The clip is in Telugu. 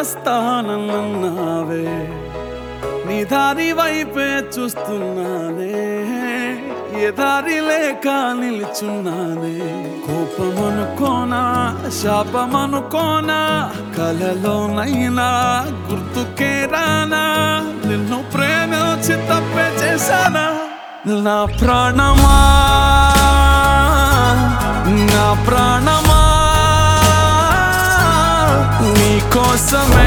వస్తానన్నావే నీ దారి వైపే చూస్తున్నానే ఏ దారి లేక నిలుచున్నానే కోపమనుకోనా శాపమనుకోనా కలలోనైనా గుర్తుకే రానా నిన్ను ప్రేమించి తప్పే చేశానా నా ప్రాణమా నా ప్రాణమా నీ కోసమే